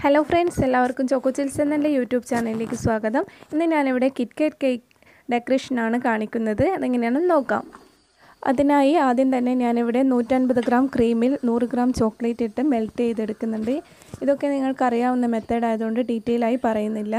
hello friends എല്ലാവർക്കും Choco Chills എന്നെ YouTube ചാനലിലേക്ക് സ്വാഗതം ഇന്ന് ഞാനിവിടെ കിറ്റ്കാറ്റ് കേക്ക് ഡെക്കറേഷനാണ് കാണിക്കുന്നത് അതെങ്ങനെയാണെന്ന് നോക്കാം അതിനായി ആദ്യം തന്നെ ഞാനിവിടെ നൂറ്റൻപത് ഗ്രാം ക്രീമിൽ നൂറ് ഗ്രാം ചോക്ലേറ്റ് ഇട്ട് മെൽറ്റ് ചെയ്തെടുക്കുന്നുണ്ട് ഇതൊക്കെ നിങ്ങൾക്കറിയാവുന്ന മെത്തേഡ് ആയതുകൊണ്ട് ഡീറ്റെയിൽ ആയി പറയുന്നില്ല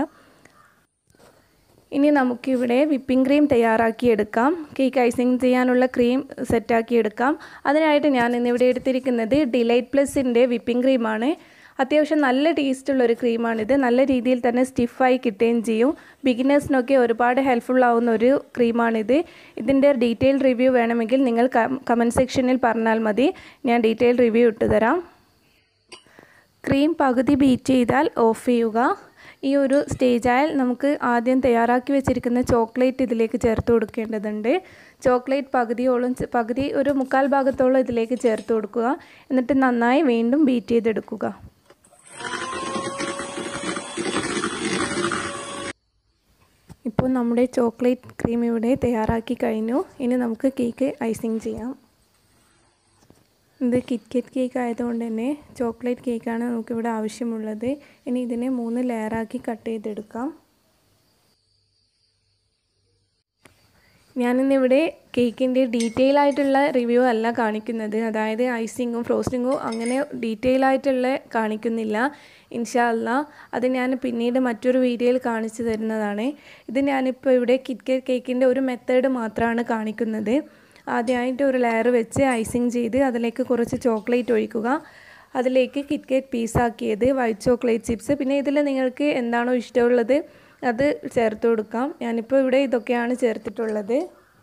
ഇനി നമുക്കിവിടെ വിപ്പിംഗ് ക്രീം തയ്യാറാക്കിയെടുക്കാം കേക്ക് ഐസിങ് ചെയ്യാനുള്ള ക്രീം സെറ്റാക്കിയെടുക്കാം അതിനായിട്ട് ഞാൻ ഇന്നിവിടെ എടുത്തിരിക്കുന്നത് ഡിലൈറ്റ് പ്ലസിൻ്റെ വിപ്പിംഗ് ക്രീമാണ് അത്യാവശ്യം നല്ല ടേസ്റ്റുള്ള ഒരു ക്രീമാണിത് നല്ല രീതിയിൽ തന്നെ സ്റ്റിഫായി കിട്ടുകയും ചെയ്യും ബിഗിനേഴ്സിനൊക്കെ ഒരുപാട് ഹെൽപ്ഫുൾ ആവുന്ന ഒരു ക്രീമാണിത് ഇതിൻ്റെ ഡീറ്റെയിൽ റിവ്യൂ വേണമെങ്കിൽ നിങ്ങൾ കമൻറ്റ് സെക്ഷനിൽ പറഞ്ഞാൽ മതി ഞാൻ ഡീറ്റെയിൽ റിവ്യൂ ഇട്ടുതരാം ക്രീം പകുതി ബീറ്റ് ചെയ്താൽ ഓഫ് ചെയ്യുക ഈ ഒരു സ്റ്റേജായാൽ നമുക്ക് ആദ്യം തയ്യാറാക്കി വെച്ചിരിക്കുന്ന ചോക്ലേറ്റ് ഇതിലേക്ക് ചേർത്ത് കൊടുക്കേണ്ടതുണ്ട് ചോക്ലേറ്റ് പകുതിയോളം പകുതി ഒരു മുക്കാൽ ഭാഗത്തോളം ഇതിലേക്ക് ചേർത്ത് കൊടുക്കുക എന്നിട്ട് നന്നായി വീണ്ടും ബീറ്റ് ചെയ്തെടുക്കുക ഇപ്പോൾ നമ്മുടെ ചോക്ലേറ്റ് ക്രീം ഇവിടെ തയ്യാറാക്കി കഴിഞ്ഞു ഇനി നമുക്ക് കേക്ക് ഐസിങ് ചെയ്യാം ഇത് കിറ്റ്കറ്റ് കേക്ക് ആയതുകൊണ്ട് തന്നെ ചോക്ലേറ്റ് കേക്കാണ് നമുക്കിവിടെ ആവശ്യമുള്ളത് ഇനി ഇതിനെ മൂന്ന് ലെയറാക്കി കട്ട് ചെയ്തെടുക്കാം ഞാനിന്നിവിടെ കേക്കിൻ്റെ ഡീറ്റെയിൽ ആയിട്ടുള്ള റിവ്യൂ അല്ല കാണിക്കുന്നത് അതായത് ഐസിങ്ങും ഫ്രോസ്റ്റിങ്ങും അങ്ങനെ ഡീറ്റെയിൽ ആയിട്ടുള്ള കാണിക്കുന്നില്ല ഇൻഷാല്ല അത് ഞാൻ പിന്നീട് മറ്റൊരു വീഡിയോയിൽ കാണിച്ചു തരുന്നതാണ് ഇത് ഞാനിപ്പോൾ ഇവിടെ കിറ്റ്കറ്റ് കേക്കിൻ്റെ ഒരു മെത്തേഡ് മാത്രമാണ് കാണിക്കുന്നത് ആദ്യമായിട്ട് ഒരു ലെയർ വെച്ച് ഐസിങ് ചെയ്ത് അതിലേക്ക് കുറച്ച് ചോക്ലേറ്റ് ഒഴിക്കുക അതിലേക്ക് കിറ്റ്കറ്റ് പീസാക്കിയത് വൈറ്റ് ചോക്ലേറ്റ് ചിപ്സ് പിന്നെ ഇതിൽ നിങ്ങൾക്ക് എന്താണോ ഇഷ്ടമുള്ളത് അത് ചേർത്ത് കൊടുക്കാം ഞാനിപ്പോൾ ഇവിടെ ഇതൊക്കെയാണ് ചേർത്തിട്ടുള്ളത്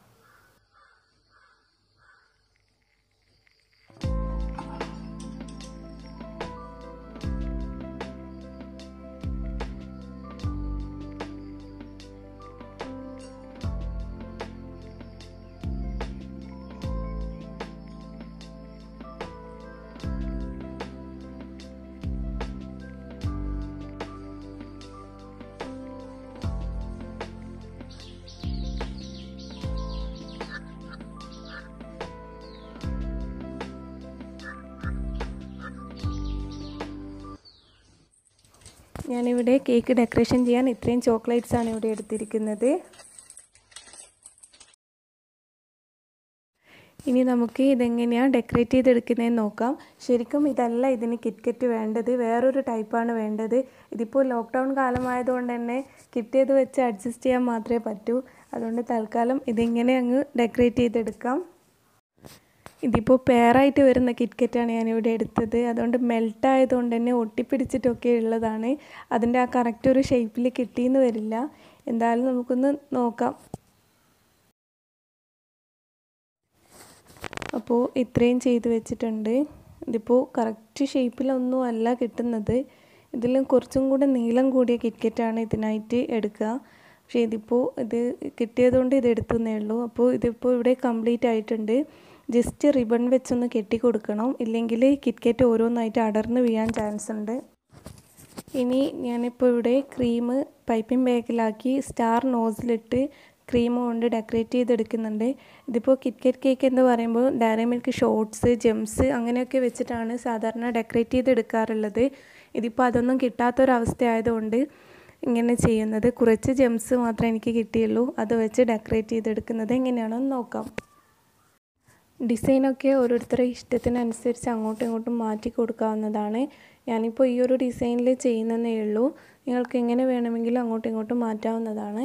ഞാനിവിടെ കേക്ക് ഡെക്കറേഷൻ ചെയ്യാൻ ഇത്രയും ചോക്ലേറ്റ്സ് ആണ് ഇവിടെ എടുത്തിരിക്കുന്നത് ഇനി നമുക്ക് ഇതെങ്ങനെയാണ് ഡെക്കറേറ്റ് ചെയ്തെടുക്കുന്നതെന്ന് നോക്കാം ശരിക്കും ഇതല്ല ഇതിന് കിറ്റ്കറ്റ് വേണ്ടത് വേറൊരു ടൈപ്പാണ് വേണ്ടത് ഇതിപ്പോൾ ലോക്ക്ഡൗൺ കാലമായതുകൊണ്ട് തന്നെ കിറ്റ് ചെയ്ത് വെച്ച് അഡ്ജസ്റ്റ് ചെയ്യാൻ മാത്രമേ പറ്റൂ അതുകൊണ്ട് തൽക്കാലം ഇതിങ്ങനെ അങ്ങ് ഡെക്കറേറ്റ് ചെയ്തെടുക്കാം ഇതിപ്പോൾ പെയറായിട്ട് വരുന്ന കിറ്റ്കറ്റാണ് ഞാനിവിടെ എടുത്തത് അതുകൊണ്ട് മെൽട്ട് ആയതുകൊണ്ട് തന്നെ ഒട്ടിപ്പിടിച്ചിട്ടൊക്കെ ഉള്ളതാണ് അതിൻ്റെ ആ കറക്റ്റ് ഒരു ഷേപ്പിൽ കിട്ടിയെന്ന് വരില്ല എന്തായാലും നമുക്കൊന്ന് നോക്കാം അപ്പോൾ ഇത്രയും ചെയ്ത് വെച്ചിട്ടുണ്ട് ഇതിപ്പോൾ കറക്റ്റ് ഷേപ്പിലൊന്നും അല്ല കിട്ടുന്നത് ഇതിലും കുറച്ചും കൂടെ നീളം കൂടിയ കിറ്റ്കറ്റാണ് ഇതിനായിട്ട് എടുക്കുക പക്ഷേ ഇതിപ്പോൾ ഇത് കിട്ടിയതുകൊണ്ട് ഇത് എടുത്തുന്നേ ഉള്ളൂ അപ്പോൾ ഇതിപ്പോൾ ഇവിടെ കംപ്ലീറ്റ് ആയിട്ടുണ്ട് ജസ്റ്റ് റിബൺ വെച്ചൊന്ന് കെട്ടി കൊടുക്കണം ഇല്ലെങ്കിൽ കിറ്റ്കറ്റ് ഓരോന്നായിട്ട് അടർന്ന് വീഴാൻ ചാൻസ് ഉണ്ട് ഇനി ഞാനിപ്പോൾ ഇവിടെ ക്രീം പൈപ്പിംഗ് ബാഗിലാക്കി സ്റ്റാർ നോസിലിട്ട് ക്രീം കൊണ്ട് ഡെക്കറേറ്റ് ചെയ്തെടുക്കുന്നുണ്ട് ഇതിപ്പോൾ കിറ്റ്കറ്റ് കേക്ക് എന്ന് പറയുമ്പോൾ ഡയറി മിൽക്ക് ഷോർട്സ് ജെംസ് അങ്ങനെയൊക്കെ വെച്ചിട്ടാണ് സാധാരണ ഡെക്കറേറ്റ് ചെയ്തെടുക്കാറുള്ളത് ഇതിപ്പോൾ അതൊന്നും കിട്ടാത്തൊരവസ്ഥ ആയതുകൊണ്ട് ഇങ്ങനെ ചെയ്യുന്നത് കുറച്ച് ജെംസ് മാത്രമേ എനിക്ക് കിട്ടിയുള്ളൂ അത് വെച്ച് ഡെക്കറേറ്റ് ചെയ്തെടുക്കുന്നത് എങ്ങനെയാണെന്ന് നോക്കാം ഡിസൈനൊക്കെ ഓരോരുത്തരുടെ ഇഷ്ടത്തിനനുസരിച്ച് അങ്ങോട്ടും ഇങ്ങോട്ടും മാറ്റി കൊടുക്കാവുന്നതാണ് ഞാനിപ്പോൾ ഈ ഒരു ഡിസൈനിൽ ചെയ്യുന്നതേ ഉള്ളൂ നിങ്ങൾക്ക് എങ്ങനെ വേണമെങ്കിലും അങ്ങോട്ടും ഇങ്ങോട്ടും മാറ്റാവുന്നതാണ്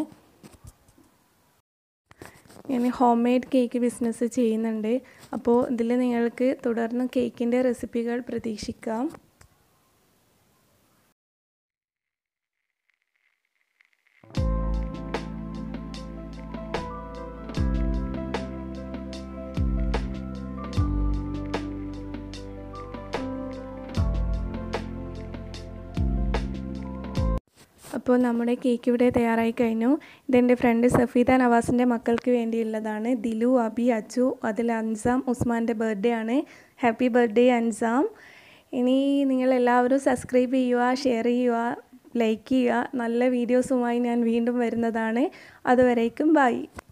ഞാൻ ഹോം മെയ്ഡ് കേക്ക് ബിസിനസ് ചെയ്യുന്നുണ്ട് അപ്പോൾ ഇതിൽ നിങ്ങൾക്ക് തുടർന്ന് കേക്കിൻ്റെ റെസിപ്പികൾ പ്രതീക്ഷിക്കാം അപ്പോൾ നമ്മുടെ കേക്ക് ഇവിടെ തയ്യാറായി കഴിഞ്ഞു ഇതെൻ്റെ ഫ്രണ്ട് സഫീദ നവാസിൻ്റെ മക്കൾക്ക് വേണ്ടിയുള്ളതാണ് ദിലു അബി അച്ചു അതിൽ അൻസാം ഉസ്മാൻ്റെ ബർത്ത്ഡേ ആണ് ഹാപ്പി ബർത്ത്ഡേ അൻസാം ഇനി നിങ്ങളെല്ലാവരും സബ്സ്ക്രൈബ് ചെയ്യുക ഷെയർ ചെയ്യുക ലൈക്ക് ചെയ്യുക നല്ല വീഡിയോസുമായി ഞാൻ വീണ്ടും വരുന്നതാണ് അതുവരേക്കും ബൈ